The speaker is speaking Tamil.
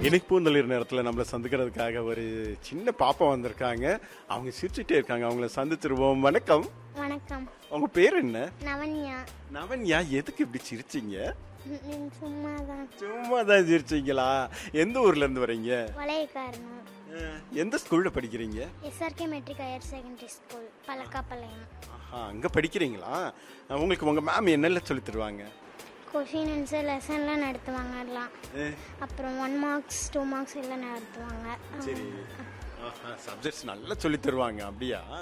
இன்னைக்கு பூந்தளிர் நேரத்தில் நம்மளை சந்திக்கிறதுக்காக ஒரு சின்ன பாப்பா வந்திருக்காங்க அவங்க சிரிச்சுட்டே இருக்காங்க அவங்கள சந்திச்சிருவோம் வணக்கம் வணக்கம் உங்க பேர் என்ன நவன்யா நவன்யா எதுக்கு இப்படி சிரிச்சீங்க சும்மா தான் சும்மா தான் சிரிச்சீங்களா எந்த ஊர்ல இருந்து வரீங்க வளையக்காரணும் அஹ், எந்த ஸ்கூல்ல படிக்கிறீங்க SRK matric higher secondary school பழக்காப்பாளையம் ஆஹா அங்க படிக்கிறீங்களா அஹ், உங்களுக்கு உங்க மேம் என்னெல்லாம் சொல்லி தருவாங்க கொஷின் ஆன்சர் லெசன்லாம் நடத்துவாங்க எல்லாம் அஹ், அப்புறம் ஒன் மார்க்ஸ் டூ மார்க்ஸ் எல்லாம் நடத்துவாங்க சரி சப்ஜெக்ட்ஸ் நல்லா சொல்லி தருவாங்க அப்படியா